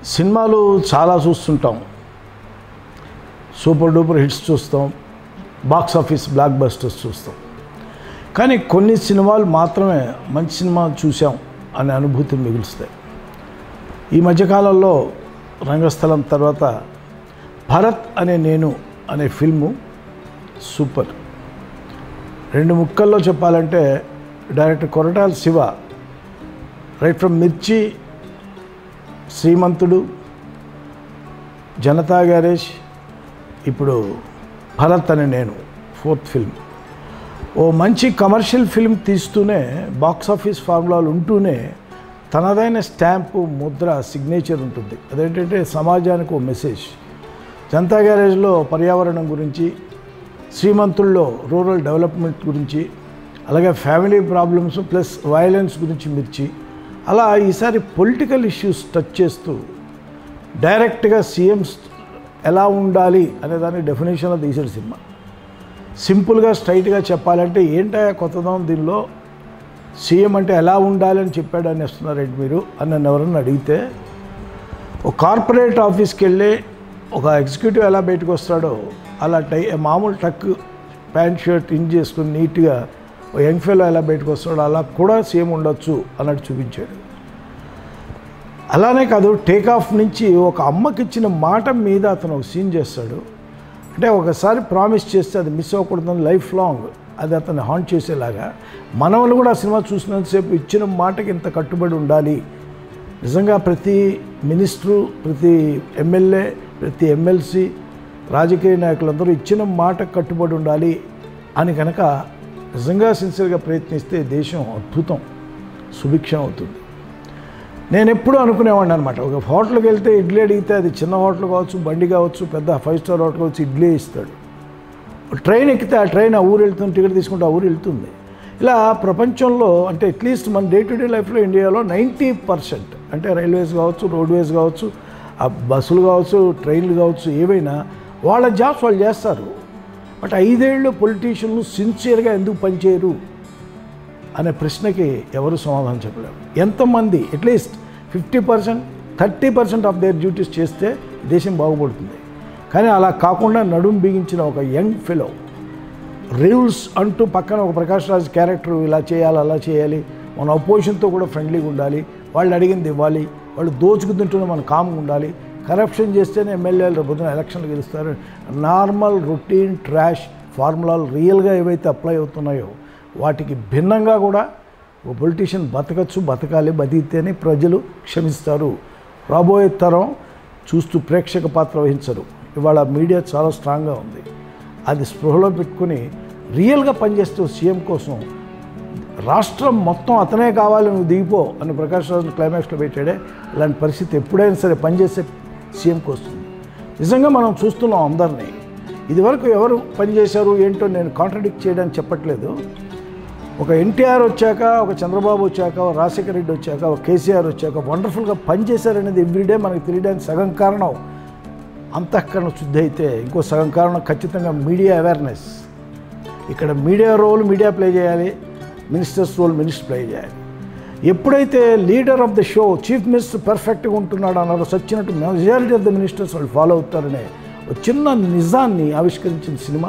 సినిమాలు చాలా చూస్తుంటాం సూపర్ డూపర్ హిట్స్ చూస్తాం బాక్స్ ఆఫీస్ బ్లాక్ బస్టర్స్ చూస్తాం కానీ కొన్ని సినిమాలు మాత్రమే మంచి సినిమా చూసాం అనే అనుభూతిని మిగులుస్తాయి ఈ మధ్యకాలంలో రంగస్థలం తర్వాత భరత్ అనే నేను అనే ఫిల్ము సూపర్ రెండు ముక్కల్లో చెప్పాలంటే director Koratala Siva right from Mirchi Srimanthudu Janata garage ఇప్పుడు భరత్ అనే నేను ఫోర్త్ ఫిల్మ్ ఓ మంచి కమర్షియల్ ఫిల్మ్ తీస్తూనే బాక్స్ ఆఫీస్ ఫార్ములాలు ఉంటూనే తనదైన స్టాంపు ముద్ర సిగ్నేచర్ ఉంటుంది అదేంటంటే సమాజానికి ఓ మెసేజ్ జనతా గ్యారేజ్లో పర్యావరణం గురించి శ్రీమంతుల్లో రూరల్ డెవలప్మెంట్ గురించి అలాగే ఫ్యామిలీ ప్రాబ్లమ్స్ ప్లస్ వైలెన్స్ గురించి మిర్చి అలా ఈసారి పొలిటికల్ ఇష్యూస్ టచ్ చేస్తూ డైరెక్ట్గా సీఎంస్ ఎలా ఉండాలి అనే దాని డెఫినేషన్లో తీసాడు సినిమా సింపుల్గా స్ట్రైట్గా చెప్పాలంటే ఏంటయ్యా కొత్తదనం దీనిలో సీఎం అంటే ఎలా ఉండాలి అని చెప్పాడు అని వస్తున్నారేంటి మీరు అని నన్ను ఎవరన్నా అడిగితే ఒక కార్పొరేట్ ఆఫీస్కి వెళ్ళి ఒక ఎగ్జిక్యూటివ్ ఎలా బయటకు వస్తాడో అలా టై మామూలు టక్ ప్యాంట్ షర్ట్ ఇన్ చేసుకుని నీట్గా ఓ యంగ్ ఫెలో ఎలా బయటకు వస్తాడో అలా కూడా సీఎం ఉండొచ్చు అన్నట్టు చూపించాడు అలానే కాదు టేక్ ఆఫ్ నుంచి ఒక అమ్మకి ఇచ్చిన మాట మీద అతను ఒక సీన్ చేస్తాడు అంటే ఒకసారి ప్రామిస్ చేస్తే అది మిస్ అవ్వకూడదని లైఫ్ లాంగ్ అది అతన్ని హాంట్ చేసేలాగా మనవలు కూడా ఆ సినిమా చూసినంతసేపు ఇచ్చిన మాటకి ఇంత కట్టుబడి ఉండాలి నిజంగా ప్రతి మినిస్టరు ప్రతి ఎమ్మెల్యే ప్రతి ఎమ్మెల్సీ రాజకీయ నాయకులందరూ ఇచ్చిన మాట కట్టుబడి ఉండాలి అని కనుక నిజంగా సిన్సియర్గా ప్రయత్నిస్తే దేశం అద్భుతం సుభిక్షం అవుతుంది నేను ఎప్పుడూ అనుకునేవాడిని అనమాట ఒక హోటల్కి వెళ్తే ఇడ్లీ అడిగితే అది చిన్న హోటల్ కావచ్చు బండి కావచ్చు పెద్ద ఫైవ్ స్టార్ హోటల్ కావచ్చు ఇడ్లీ ఇస్తాడు ట్రైన్ ఎక్కితే ఆ ట్రైన్ ఆ ఊరు వెళ్తుంది టికెట్ తీసుకుంటే ఆ ఊరు వెళ్తుంది ఇలా ప్రపంచంలో అంటే అట్లీస్ట్ మన డే టు డే లైఫ్లో ఇండియాలో నైంటీ పర్సెంట్ అంటే రైల్వేస్ కావచ్చు రోడ్వేస్ కావచ్చు ఆ బస్సులు కావచ్చు ట్రైన్లు కావచ్చు ఏవైనా వాళ్ళ జాబ్స్ వాళ్ళు చేస్తారు బట్ ఐదేళ్ళు పొలిటీషియన్లు సిన్సియర్గా ఎందుకు పనిచేయరు అనే ప్రశ్నకి ఎవరు సమాధానం చెప్పలేరు ఎంతమంది at least fifty percent thirty percent of their duties చేస్తే దేశం బాగుపడుతుంది కానీ అలా కాకుండా నడుం బిగించిన ఒక యంగ్ ఫెలో రూల్స్ అంటూ పక్కన ఒక ప్రకాష్ రాజ్ క్యారెక్టర్ ఇలా చేయాలి అలా చేయాలి మన అపోజిషన్తో కూడా ఫ్రెండ్లీగా ఉండాలి వాళ్ళు అడిగింది ఇవ్వాలి వాళ్ళు దోచుకుతుంటూనే మనం కామ్గా ఉండాలి కరప్షన్ చేస్తేనే ఎమ్మెల్యేలు రేపొద్దున ఎలక్షన్లు గెలుస్తారు నార్మల్ రొటీన్ ట్రాష్ ఫార్ములాలు రియల్గా ఏవైతే అప్లై అవుతున్నాయో వాటికి భిన్నంగా కూడా ఒక పొలిటీషియన్ బతకచ్చు బతకాలి బతికితేనే ప్రజలు క్షమిస్తారు రాబోయే తరం చూస్తూ ప్రేక్షక పాత్ర వహించరు ఇవాళ మీడియా చాలా స్ట్రాంగ్గా ఉంది అది స్పృహలో పెట్టుకుని రియల్గా పనిచేస్తూ సీఎం కోసం రాష్ట్రం మొత్తం అతనే కావాలి నువ్వు దిగిపో అని ప్రకాష్ రాజు క్లైమాక్స్లో పెట్టాడే ఇలాంటి పరిస్థితి ఎప్పుడైనా సరే పనిచేసే సీఎంకి వస్తుంది నిజంగా మనం చూస్తున్నాం అందరినీ ఇదివరకు ఎవరు పనిచేశారు ఏంటో నేను కాంట్రడిక్ట్ చేయడానికి చెప్పట్లేదు ఒక ఎన్టీఆర్ వచ్చాక ఒక చంద్రబాబు వచ్చాక ఒక రాజశేఖర రెడ్డి వచ్చాక ఒక కేసీఆర్ వచ్చాక వండర్ఫుల్గా పనిచేశారనేది ఎవ్రీడే మనకి తెలియడానికి సగం కారణం అంతఃకరణ శుద్ధి అయితే ఇంకో సగం కారణం ఖచ్చితంగా మీడియా అవేర్నెస్ ఇక్కడ మీడియా రోల్ మీడియా ప్లే చేయాలి మినిస్టర్స్ రోల్ మినిస్టర్ ప్లే చేయాలి ఎప్పుడైతే leader of the show chief minister పర్ఫెక్ట్గా ఉంటున్నాడు అన్నారో సచ్చినట్టు మెజారిటీ ఆఫ్ ద మినిస్టర్స్ వాళ్ళు ఫాలో అవుతారనే ఒక చిన్న నిజాన్ని ఆవిష్కరించిన సినిమా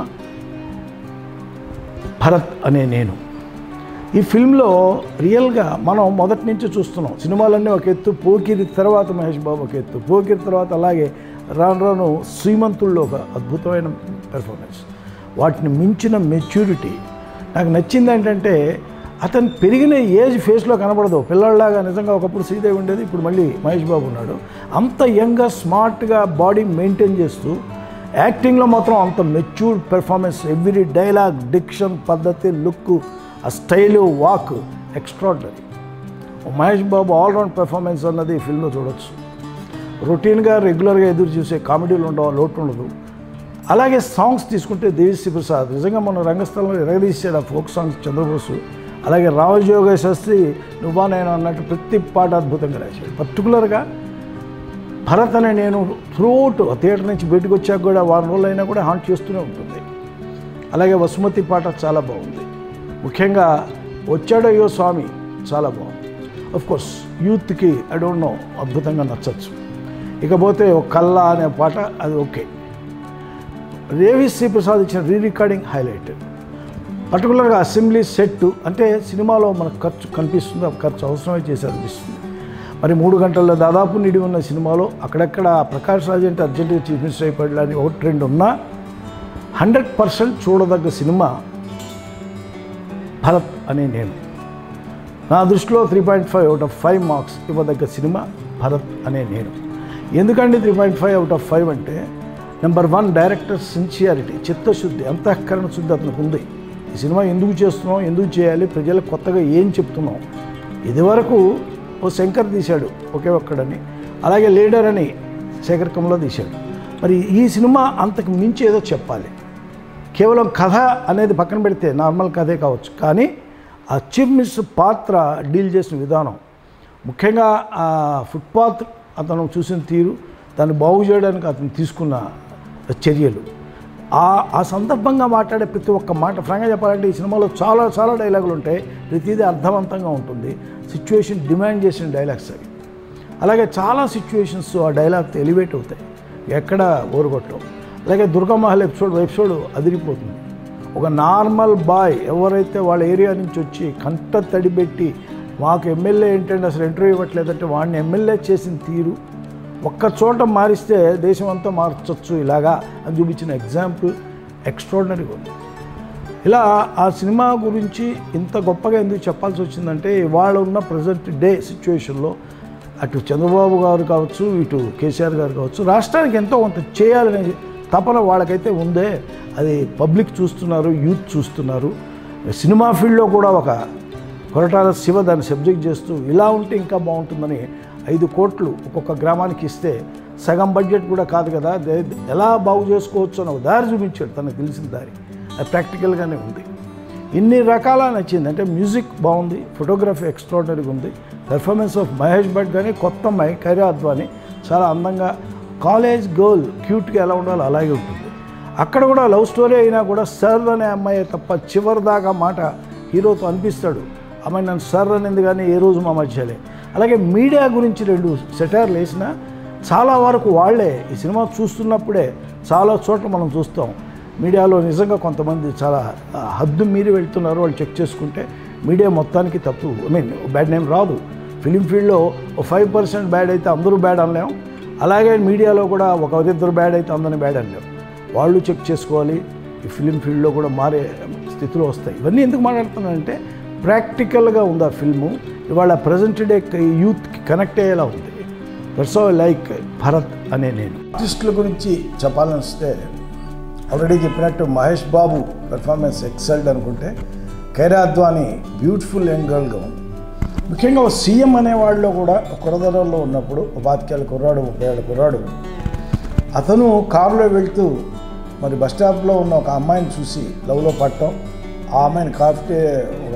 భరత్ అనే నేను ఈ ఫిల్మ్లో రియల్గా మనం మొదటి నుంచి చూస్తున్నాం సినిమాలన్నీ ఒక ఎత్తు పోకిరి తర్వాత మహేష్ బాబు ఒక ఎత్తు పోకిరి తర్వాత అలాగే రాను రాను శ్రీమంతుల్లో ఒక అద్భుతమైన పెర్ఫార్మెన్స్ వాటిని మించిన మెచ్యూరిటీ నాకు నచ్చింది ఏంటంటే అతను పెరిగిన ఏజ్ ఫేస్లో కనబడదు పిల్లల్లాగా నిజంగా ఒకప్పుడు శ్రీదేవి ఉండేది ఇప్పుడు మళ్ళీ మహేష్ బాబు ఉన్నాడు అంత యంగ్గా స్మార్ట్గా బాడీ మెయింటైన్ చేస్తూ యాక్టింగ్లో మాత్రం అంత matured performance every dialogue diction పద్ధతి లుక్ ఆ style walk extraordinary Mahesh Babu all round performance అన్నది ఈ ఫిల్మ్లో చూడొచ్చు రొటీన్గా రెగ్యులర్గా ఎదురు చూసే కామెడీలు ఉండవు లోటు ఉండదు అలాగే సాంగ్స్ తీసుకుంటే దేవిశ్రీ ప్రసాద్ నిజంగా మన రంగస్థలంలో ఎరగదీసాడు ఆ ఫోక్ సాంగ్స్ చంద్రబోసు అలాగే రామజోగ శాస్త్రి నువ్వా నేను అన్నట్టు ప్రతి పాట అద్భుతంగా రాశాడు పర్టికులర్గా భరత్ అనే నేను త్రూఅవుట్ థియేటర్ నుంచి బయటకు వచ్చాక కూడా వారం రోజులు అయినా కూడా హాంట్ చేస్తూనే ఉంటుంది అలాగే వసుమతి పాట చాలా బాగుంది ముఖ్యంగా వచ్చాడయ్యో స్వామి చాలా బాగుంది కోర్స్ యూత్కి ఐ డోంట్ నో అద్భుతంగా నచ్చచ్చు ఇకపోతే ఒక కళ్ళ అనే పాట అది ఓకే రేవి శ్రీ ప్రసాద్ ఇచ్చిన రీ రికార్డింగ్ హైలైట్ పర్టికులర్గా అసెంబ్లీ సెట్ అంటే సినిమాలో మనకు ఖర్చు కనిపిస్తుంది ఆ ఖర్చు అవసరమే చేసి అనిపిస్తుంది మరి మూడు గంటల్లో దాదాపు నిడి ఉన్న సినిమాలో అక్కడక్కడ ప్రకాష్ రాజ్ అంటే అర్జెంటుగా చీఫ్ మినిస్టర్ అయిపోయాడని ఒకటి రెండు ఉన్నా హండ్రెడ్ పర్సెంట్ చూడదగ్గ సినిమా భరత్ అనే నేను నా దృష్టిలో three point five out of five marks ఇవ్వదగ్గ సినిమా భరత్ అనే నేను ఎందుకంటే three point five out of five అంటే నెంబర్ వన్ డైరెక్టర్ సిన్సియారిటీ చిత్తశుద్ధి అంతఃకరణ శుద్ధి అతనికి ఉంది ఈ సినిమా ఎందుకు చేస్తున్నాం ఎందుకు చేయాలి ప్రజలకు కొత్తగా ఏం చెప్తున్నాం ఇదివరకు ఓ శంకర్ తీశాడు ఒకే ఒక్కడని అలాగే లీడర్ అని శేఖర్ కమలో తీశాడు మరి ఈ సినిమా అంతకు మించి ఏదో చెప్పాలి కేవలం కథ అనేది పక్కన పెడితే నార్మల్ కథే కావచ్చు కానీ ఆ చీఫ్ మినిస్టర్ పాత్ర డీల్ చేసిన విధానం ముఖ్యంగా ఆ ఫుట్పాత్ అతను చూసిన తీరు దాన్ని బాగు చేయడానికి అతను తీసుకున్న చర్యలు ఆ ఆ సందర్భంగా మాట్లాడే ప్రతి ఒక్క మాట ఫ్రాంక్గా చెప్పాలంటే ఈ సినిమాలో చాలా చాలా డైలాగులు ఉంటాయి ప్రతిదీ అర్థవంతంగా ఉంటుంది సిచ్యువేషన్ డిమాండ్ చేసిన డైలాగ్స్ అవి అలాగే చాలా సిచ్యువేషన్స్ ఆ డైలాగ్తో ఎలివేట్ అవుతాయి ఎక్కడ ఓరగొట్టవు అలాగే దుర్గామహల్ ఎపిసోడ్ ఎపిసోడ్ అదిరిపోతుంది ఒక నార్మల్ బాయ్ ఎవరైతే వాళ్ళ ఏరియా నుంచి వచ్చి కంట తడిపెట్టి మాకు ఎమ్మెల్యే ఏంటంటే అసలు ఇంటర్వ్యూ ఇవ్వట్లేదంటే వాడిని ఎమ్మెల్యే చేసిన తీరు ఒక్క చోట మారిస్తే దేశం అంతా మార్చొచ్చు ఇలాగా అని చూపించిన ఎగ్జాంపుల్ ఎక్స్ట్రాడినరీగా ఉంది ఇలా ఆ సినిమా గురించి ఇంత గొప్పగా ఎందుకు చెప్పాల్సి వచ్చిందంటే ఇవాళ ఉన్న ప్రజెంట్ డే సిచ్యువేషన్లో అటు చంద్రబాబు గారు కావచ్చు ఇటు కేసీఆర్ గారు కావచ్చు రాష్ట్రానికి ఎంతో కొంత చేయాలనే తపన వాళ్ళకైతే ఉందే అది పబ్లిక్ చూస్తున్నారు యూత్ చూస్తున్నారు సినిమా ఫీల్డ్లో కూడా ఒక కొరటాల శివ దాన్ని సబ్జెక్ట్ చేస్తూ ఇలా ఉంటే ఇంకా బాగుంటుందని ఐదు కోట్లు ఒక్కొక్క గ్రామానికి ఇస్తే సగం బడ్జెట్ కూడా కాదు కదా దే- ఎలా బాగు చేసుకోవచ్చు అని ఒక దారి చూపించాడు తనకు తెలిసిన దారి అది ప్రాక్టికల్గానే ఉంది ఇన్ని రకాల నచ్చింది అంటే మ్యూజిక్ బాగుంది ఫోటోగ్రఫీ ఎక్స్ట్రాడినరీగా ఉంది పెర్ఫార్మెన్స్ ఆఫ్ మహేష్ భట్ కానీ కొత్త అమ్మాయి ఖైరా అద్వాని చాలా అందంగా కాలేజ్ గర్ల్ క్యూట్గా ఎలా ఉండాలో అలాగే ఉంటుంది అక్కడ కూడా లవ్ స్టోరీ అయినా కూడా సర్ అనే అమ్మాయి తప్ప చివరి దాకా మాట హీరోతో అనిపిస్తాడు అమ్మాయి నన్ను సర్ అనేది కానీ ఏ రోజు మా మధ్యలే అలాగే మీడియా గురించి రెండు సెటైర్లు వేసినా చాలా వరకు వాళ్ళే ఈ సినిమా చూస్తున్నప్పుడే చాలా చోట్ల మనం చూస్తాం మీడియాలో నిజంగా కొంతమంది చాలా ఆ, హద్దు మీరి వెళ్తున్నారు వాళ్ళు చెక్ చేసుకుంటే మీడియా మొత్తానికి తప్పు ఐ మీన్ బ్యాడ్ నేమ్ రాదు ఫిలిం ఫీల్డ్లో ఒక ఫైవ్ పర్సెంట్ బ్యాడ్ అయితే అందరూ బ్యాడ్ అనలేం అలాగే మీడియాలో కూడా ఒక ఇద్దరు బ్యాడ్ అయితే అందరిని బ్యాడ్ అనలేం వాళ్ళు చెక్ చేసుకోవాలి ఈ ఫిలిం ఫీల్డ్లో కూడా మారే స్థితిలో వస్తాయి ఇవన్నీ ఎందుకు మాట్లాడుతున్నానంటే ప్రాక్టికల్గా ఉంది ఆ ఫిల్ము ఇవాళ ప్రజెంట్ డే యూత్కి కనెక్ట్ అయ్యేలా ఉంది దట్స్ లైక్ భరత్ అనే నేను ఆర్టిస్టుల గురించి చెప్పాలని వస్తే ఆల్రెడీ చెప్పినట్టు మహేష్ బాబు పెర్ఫార్మెన్స్ ఎక్సల్డ్ అనుకుంటే ఖైరా అద్వాని బ్యూటిఫుల్ యంగ్ గర్ల్గా ఉంది ముఖ్యంగా ఒక సీఎం అనేవాళ్ళలో కూడా కురదరలో ఉన్నప్పుడు ఒక పాతికేళ్ళ కుర్రాడు ముప్పై ఏళ్ళ కుర్రాడు అతను కారులో వెళ్తూ మరి బస్ స్టాప్లో ఉన్న ఒక అమ్మాయిని చూసి లవ్లో పట్టడం ఆ అమ్మాయిని కాఫీ ఒక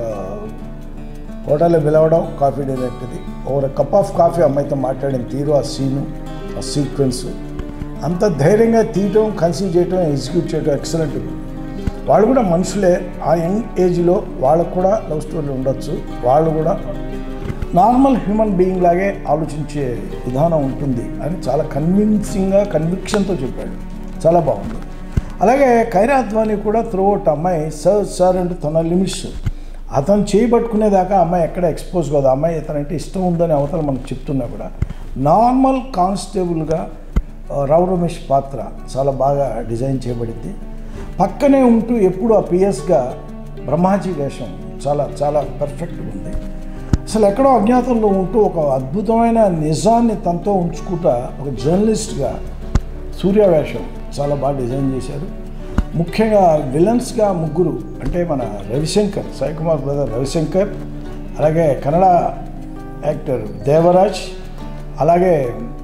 హోటల్లో పిలవడం కాఫీ డైరెక్ట్ది ఒక కప్ ఆఫ్ కాఫీ అమ్మాయితో మాట్లాడిన తీరు ఆ సీను ఆ సీక్వెన్స్ అంత ధైర్యంగా తీయటం కన్సీవ్ చేయటం ఎగ్జిక్యూట్ చేయటం ఎక్సలెంట్ వాళ్ళు కూడా మనుషులే ఆ యంగ్ ఏజ్లో వాళ్ళకు కూడా లవ్ స్టోరీ ఉండొచ్చు వాళ్ళు కూడా నార్మల్ హ్యూమన్ బీయింగ్ లాగే ఆలోచించే విధానం ఉంటుంది అని చాలా కన్విన్సింగ్గా కన్విక్షన్తో చెప్పాడు చాలా బాగుంది అలాగే ఖైరా అద్వానీ కూడా త్రూఅవుట్ అమ్మాయి సార్ సార్ అంటే తన లిమిట్స్ అతను చేయబట్టుకునేదాకా అమ్మాయి ఎక్కడ ఎక్స్పోజ్ కాదు అమ్మాయి ఇతనంటే ఇష్టం ఉందని అవతల మనకు చెప్తున్నా కూడా నార్మల్ కానిస్టేబుల్గా ఆ, రావు రమేష్ పాత్ర చాలా బాగా డిజైన్ చేయబడింది పక్కనే ఉంటూ ఎప్పుడు ఆ పిఎస్గా బ్రహ్మాజీ వేషం చాలా చాలా పర్ఫెక్ట్గా ఉంది అసలు ఎక్కడో అజ్ఞాతంలో ఉంటూ ఒక అద్భుతమైన నిజాన్ని తనతో ఉంచుకుంటా ఒక జర్నలిస్ట్గా సూర్య వేషం చాలా బాగా డిజైన్ చేశారు ముఖ్యంగా విలన్స్గా ముగ్గురు అంటే మన రవిశంకర్ సాయి కుమార్ బ్రదర్ రవిశంకర్ అలాగే కన్నడ యాక్టర్ దేవరాజ్ అలాగే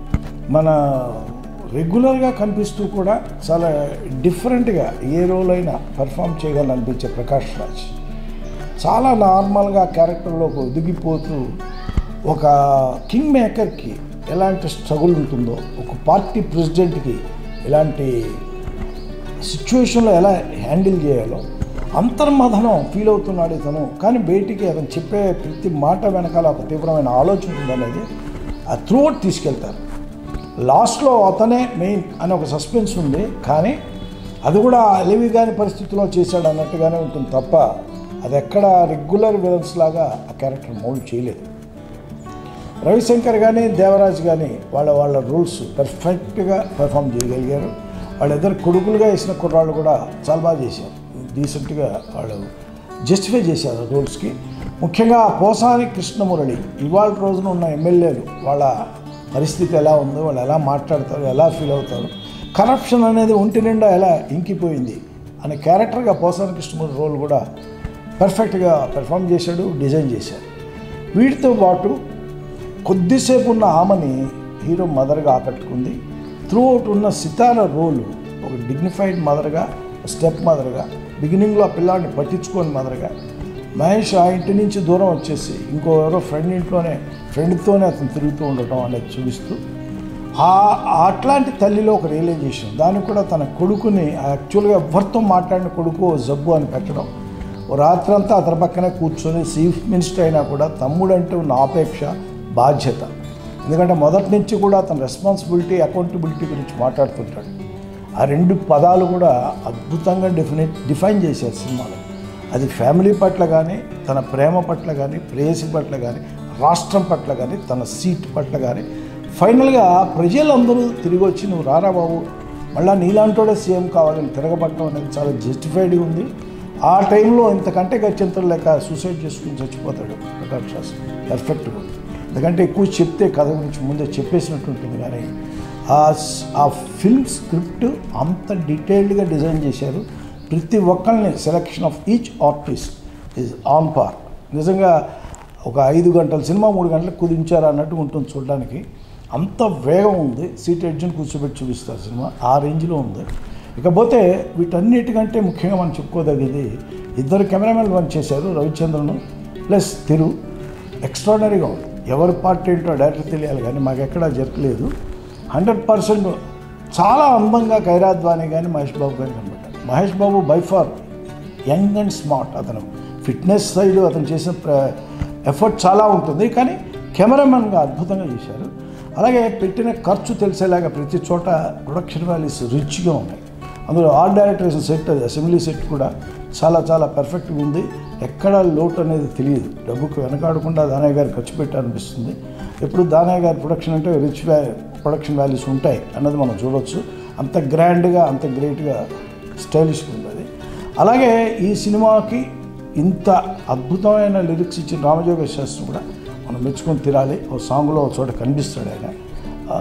మన రెగ్యులర్గా కనిపిస్తూ కూడా చాలా డిఫరెంట్గా ఏ రోల్ అయినా పర్ఫామ్ చేయగలని అనిపించే ప్రకాష్ రాజ్ చాలా నార్మల్గా క్యారెక్టర్లోకి ఒదిగిపోతూ ఒక కింగ్ మేకర్కి ఎలాంటి స్ట్రగుల్ ఉంటుందో ఒక పార్టీ ప్రెసిడెంట్కి ఎలాంటి సిచ్యువేషన్లో ఎలా హ్యాండిల్ చేయాలో అంతర్మథనం ఫీల్ అవుతున్నాడు ఇతను కానీ బయటికి అతను చెప్పే ప్రతి మాట వెనకాల ఒక తీవ్రమైన ఆలోచన ఉందనేది ఆ త్రూఅవుట్ తీసుకెళ్తారు లాస్ట్లో అతనే మెయిన్ అని ఒక సస్పెన్స్ ఉంది కానీ అది కూడా అలివి కాని పరిస్థితిలో చేశాడు అన్నట్టుగానే ఉంటుంది తప్ప అది ఎక్కడ రెగ్యులర్ విలన్స్ లాగా ఆ క్యారెక్టర్ మౌల్డ్ చేయలేదు రవిశంకర్ కానీ దేవరాజ్ కానీ వాళ్ళ వాళ్ళ రూల్స్ పర్ఫెక్ట్గా పెర్ఫామ్ చేయగలిగారు వాళ్ళిద్దరు కొడుకులుగా వేసిన కుర్రాళ్ళు కూడా చాలా బాగా చేశారు డీసెంట్గా వాళ్ళు జస్టిఫై చేశారు రూల్స్కి ముఖ్యంగా పోసాని కృష్ణమురళి ఇవాళ రోజున ఉన్న ఎమ్మెల్యేలు వాళ్ళ పరిస్థితి ఎలా ఉందో వాళ్ళు ఎలా మాట్లాడతారు ఎలా ఫీల్ అవుతారు కరప్షన్ అనేది ఒంటి నిండా ఎలా ఇంకిపోయింది అనే క్యారెక్టర్గా పోసాని కృష్ణమురళి రోల్ కూడా పర్ఫెక్ట్గా పెర్ఫామ్ చేశాడు డిజైన్ చేశాడు వీటితో పాటు కొద్దిసేపు ఉన్న ఆమెని హీరో మదర్గా ఆకట్టుకుంది త్రూ అవుట్ ఉన్న సితార రోల్ ఒక డిగ్నిఫైడ్ మదర్గా స్టెప్ మదర్గా బిగినింగ్లో ఆ పిల్లాడిని పట్టించుకోని మదర్గా మహేష్ ఆ ఇంటి నుంచి దూరం వచ్చేసి ఇంకో ఎవరో ఫ్రెండ్ ఇంట్లోనే ఫ్రెండ్తోనే అతను తిరుగుతూ ఉండటం అనేది చూపిస్తూ ఆ అట్లాంటి తల్లిలో ఒక రియలైజేషన్ దానికి కూడా తన కొడుకుని యాక్చువల్గా ఎవరితో మాట్లాడిన కొడుకు ఓ జబ్బు అని పెట్టడం ఓ రాత్రంతా అతని పక్కనే కూర్చొని చీఫ్ మినిస్టర్ అయినా కూడా తమ్ముడంటే ఉన్న ఆపేక్ష బాధ్యత ఎందుకంటే మొదటి నుంచి కూడా అతని రెస్పాన్సిబిలిటీ అకౌంటబిలిటీ గురించి మాట్లాడుతుంటాడు ఆ రెండు పదాలు కూడా అద్భుతంగా డెఫినెట్ డిఫైన్ చేశారు సినిమాలో అది ఫ్యామిలీ పట్ల కానీ తన ప్రేమ పట్ల కానీ ప్రేయసి పట్ల కానీ రాష్ట్రం పట్ల కానీ తన సీట్ పట్ల కానీ ఫైనల్గా ప్రజలందరూ తిరిగి వచ్చి నువ్వు రారా బాబు మళ్ళీ నీలాంటోడే సీఎం కావాలని తిరగబడటం అనేది చాలా జస్టిఫైడ్గా ఉంది ఆ టైంలో ఇంతకంటే గత్యంతరం లేక సూసైడ్ చేసుకుని చచ్చిపోతాడు ప్రకాష్ శాస్త్రి పర్ఫెక్ట్గా ఉంది ఎందుకంటే ఎక్కువ చెప్తే కథ గురించి ముందే చెప్పేసినట్టు ఉంటుంది కానీ ఆ స్- ఆ ఫిల్మ్ స్క్రిప్ట్ అంత డీటెయిల్డ్గా డిజైన్ చేశారు ప్రతి ఒక్కరిని selection of each artist is on par నిజంగా ఒక ఐదు గంటల సినిమా మూడు గంటలకు కుదించారు అన్నట్టు ఉంటుంది చూడడానికి అంత వేగం ఉంది సీట్ ఎడ్జ్ని కూర్చోబెట్టి చూపిస్తారు సినిమా ఆ రేంజ్లో ఉంది ఇకపోతే వీటన్నిటికంటే ముఖ్యంగా మనం చెప్పుకోదగ్గది ఇద్దరు కెమెరామెన్ వర్క్ చేశారు రవిచంద్రను ప్లస్ తిరు ఎక్స్ట్రాడనరీగా ఉంది ఎవరి పార్ట్ ఏంటో డైరెక్టర్ తెలియాలి కానీ మాకు ఎక్కడా జరగలేదు హండ్రెడ్ పర్సెంట్ చాలా అందంగా ఖైరాద్వాని కానీ మహేష్ బాబు గారు కనబడ్డారు Mahesh Babu by far young and smart అతను ఫిట్నెస్ సైడ్ అతను చేసిన ఎఫర్ట్ చాలా ఉంటుంది కానీ కెమెరామెన్గా అద్భుతంగా చేశారు అలాగే పెట్టిన ఖర్చు తెలిసేలాగా ప్రతి చోట ప్రొడక్షన్ వాల్యూస్ రిచ్గా ఉన్నాయి అందులో ఆర్ట్ డైరెక్టర్ సెట్ అది అసెంబ్లీ సెట్ కూడా చాలా చాలా పర్ఫెక్ట్గా ఉంది ఎక్కడ లోటు అనేది తెలియదు డబ్బుకు వెనకాడకుండా దానయ్య గారు ఖర్చు పెట్టాలనిపిస్తుంది ఎప్పుడు దానయ్య గారి ప్రొడక్షన్ అంటే రిచ్ వ్యా ప్రొడక్షన్ వాల్యూస్ ఉంటాయి అన్నది మనం చూడవచ్చు అంత గ్రాండ్గా అంత గ్రేట్గా స్టైలిష్గా ఉంది అది అలాగే ఈ సినిమాకి ఇంత అద్భుతమైన లిరిక్స్ ఇచ్చిన రామజోగ శాస్త్రి కూడా మనం మెచ్చుకొని తిరాలి ఒక సాంగ్లో ఒక చోట కనిపిస్తాడు ఆయన ఆ,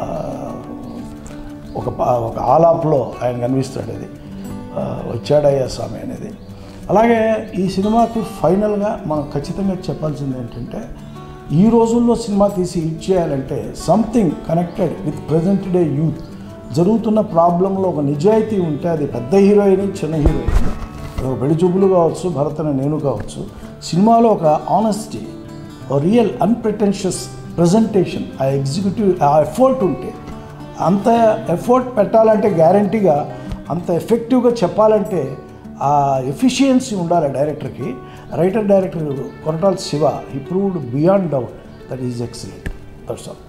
ఒక పా- ఒక ఆలాప్లో ఆయన కనిపిస్తాడు అది ఆ, వచ్చాడయ్యా స్వామి అనేది అలాగే ఈ సినిమాకి ఫైనల్గా మనం ఖచ్చితంగా చెప్పాల్సింది ఏంటంటే ఈ రోజుల్లో సినిమా తీసి హిట్ చేయాలంటే something connected with present day youth జరుగుతున్న ప్రాబ్లంలో ఒక నిజాయితీ ఉంటే అది పెద్ద హీరోయిన్ చిన్న హీరోయిన్ అది ఒక పెళ్లి చూపులు కావచ్చు భరతన నేను కావచ్చు సినిమాలో ఒక ఆనెస్టీ రియల్ అన్ప్రిటెన్షియస్ ప్రజెంటేషన్ ఆ ఎగ్జిక్యూటివ్ ఆ ఎఫర్ట్ ఉంటే అంత ఎఫర్ట్ పెట్టాలంటే గ్యారంటీగా అంత ఎఫెక్టివ్గా చెప్పాలంటే ఆ ఎఫిషియన్సీ ఉండాలి డైరెక్టర్కి రైటర్ డైరెక్టర్ కొరటాల శివ ఈ proved beyond doubt that is excellent that's all